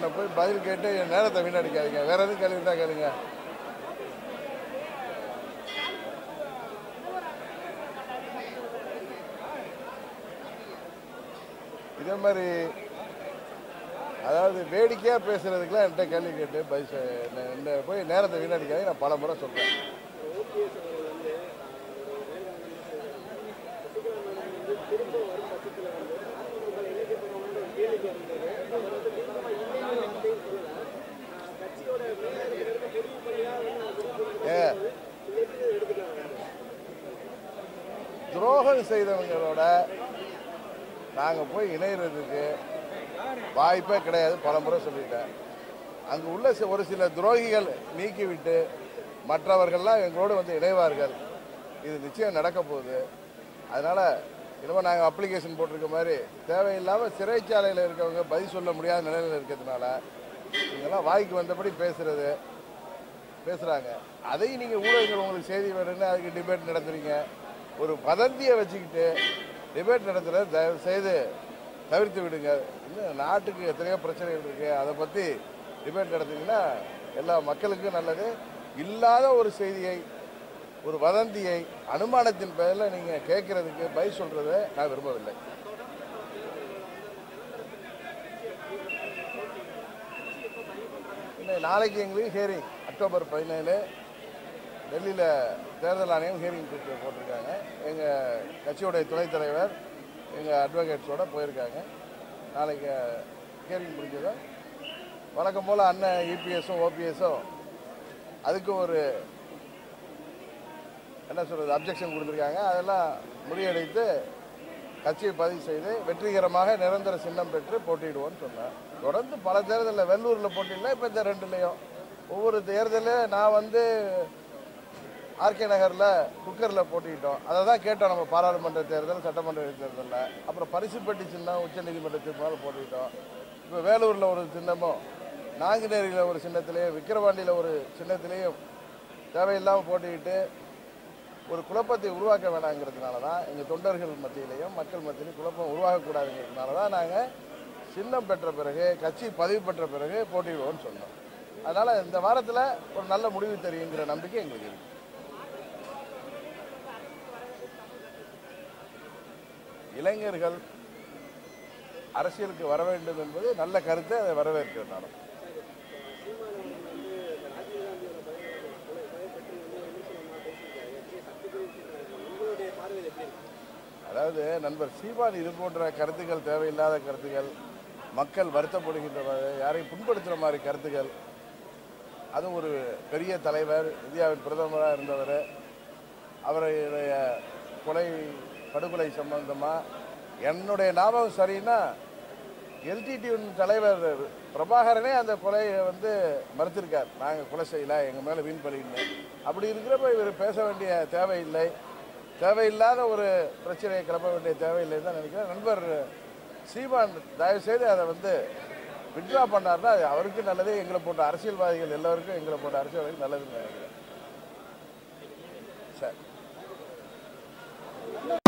என்னை போய் பதில் கேட்டு என் நேரத்தை வீணடிக்காதீங்க வேற எதுவும் கேள்வி இருந்தால் கேளுங்க இதே மாதிரி அதாவது வேடிக்கையாக பேசுறதுக்குலாம் என்கிட்ட கேள்வி கேட்டு பதில் சொ- என்ன- என்ன போய் நேரத்தை வீணடிக்காதீங்க நான் பல முறை சொல்கிறேன் ஏ துரோகம் செய்தவங்களோட நாங்கள் போய் இணையறதுக்கு வாய்ப்பே கிடையாது பல முறை சொல்லிட்டேன் அங்கே உள்ள சி- ஒரு சில துரோகிகள் நீக்கிவிட்டு மற்றவர்கள்லாம் எங்களோடு வந்து இணைவார்கள் இது நிச்சயம் நடக்க போகுது அதனால் இனிமேல் நாங்கள் அப்ளிகேஷன் போட்டிருக்க மாதிரி தேவையில்லாமல் சிறைச்சாலையில் இருக்கவங்க பதில் சொல்ல முடியாத நிலையில் இருக்கிறதுனால இவங்கெல்லாம் வாய்க்கு வந்தபடி பேசுறது பேசுகிறாங்க அதையும் நீங்கள் ஊடகங்கள் உங்களுக்கு செய்தி வேணும்னு அதுக்கு டிபேட் நடத்துறீங்க ஒரு வதந்தியை வச்சுக்கிட்டு டிபேட் நடத்துகிறத தயவு செய்து தவிர்த்து விடுங்க இன்னும் நாட்டுக்கு எத்தனையோ பிரச்சனைகள் இருக்குது அதை பற்றி டிபேட் நடத்திங்கன்னா எல்லா மக்களுக்கும் நல்லது இல்லாத ஒரு செய்தியை ஒரு வதந்தியை அனுமானத்தின் பெயரில் நீங்கள் கேட்கறதுக்கு பதில் சொல்கிறத நான் விரும்பவில்லை இன்னும் நாளைக்கு எங்களுக்கு ஹியரிங் அக்டோபர் பதினேழு டெல்லியில் தேர்தல் ஆணையம் ஹியரிங் போட்டிருக்காங்க எங்கள் கட்சியோடைய துணைத் தலைவர் எங்கள் அட்வொகேட்ஸோட போயிருக்காங்க நாளைக்கு ஹியரிங் முடிஞ்சதும் வழக்கம் போல் அண்ணன் இபிஎஸும் ஓபிஎஸும் அதுக்கு ஒரு என்ன சொல்கிறது அப்ஜெக்ஷன் கொடுத்துருக்காங்க அதெல்லாம் முறியடித்து கட்சியை பதிவு செய்து வெற்றிகரமாக நிரந்தர சின்னம் பெற்று போட்டியிடுவோம்னு சொன்னேன் தொடர்ந்து பல தேர்தலில் வெள்ளூரில் போட்டியிடல இப்போ இந்த ரெண்டுலேயும் ஒவ்வொரு தேர்தலில் நான் வந்து ஆர்கே நகரில் குக்கரில் போட்டிக்கிட்டோம் அதை தான் கேட்டோம் நம்ம பாராளுமன்ற தேர்தல் சட்டமன்ற தேர்தலில் அப்புறம் பரிசுப்பட்டி சின்னம் உச்சநீதிமன்ற தீர்ப்பால் போட்டிக்கிட்டோம் இப்போ வேலூரில் ஒரு சின்னமும் நாங்குநேரியில் ஒரு சின்னத்திலையும் விக்கிரவாண்டியில் ஒரு சின்னத்திலையும் தேவையில்லாமல் போட்டிக்கிட்டு ஒரு குழப்பத்தை உருவாக்க வேணாங்கிறதுனால தான் எங்கள் தொண்டர்கள் மத்தியிலையும் மக்கள் மத்தியிலையும் குழப்பம் உருவாகக்கூடாதுங்கிறதுனால தான் நாங்கள் சின்னம் பெற்ற பிறகு கட்சி பதிவு பெற்ற பிறகு போட்டியிடுவோம்னு சொன்னோம் அதனால் இந்த வாரத்தில் ஒரு நல்ல முடிவு தெரியுங்கிற நம்பிக்கை எங்களுக்கு இருக்கு இளைஞர்கள் அரசியலுக்கு வர வேண்டும் என்பது நல்ல கருத்தை அதை வரவேற்கிறேன் நான் அதாவது நண்பர் சீமான் இது போன்ற கருத்துக்கள் தேவையில்லாத கருத்துக்கள் மக்கள் வருத்தப்படுகின்ற மாதிரி, யாரையும் புண்படுத்துகிற மாதிரி கருத்துக்கள் அது ஒரு பெரிய தலைவர் இந்தியாவின் பிரதமராக இருந்தவர் அவருடைய கொலை படுகொலை சம்பந்தமாக என்னுடைய ஞாபகம் சரின்னா எல்டிடியின் தலைவர் பிரபாகரனே அந்த கொலையை வந்து மறுத்திருக்கார் நாங்கள் கொலை செய்யல எங்கள் மேலே வீண் பலின்னு அப்படி இருக்கிறப்ப இவர் பேச வேண்டிய தேவையில்லை தேவையில்லாத ஒரு பிரச்சனையை கிளப்ப வேண்டிய தேவையில்லைன்னு தான் நினைக்கிறேன் நண்பர் சீமான் தயவுசெய்து அதை வந்து விட்ரா பண்ணார்னா அது அவருக்கு நல்லது எங்களை போட்ட அரசியல்வாதிகள் எல்லாருக்கும் எங்களை போட்ட அரசியல்வாதிகள் நல்லதுன்னு நினைக்கிறேன் சரி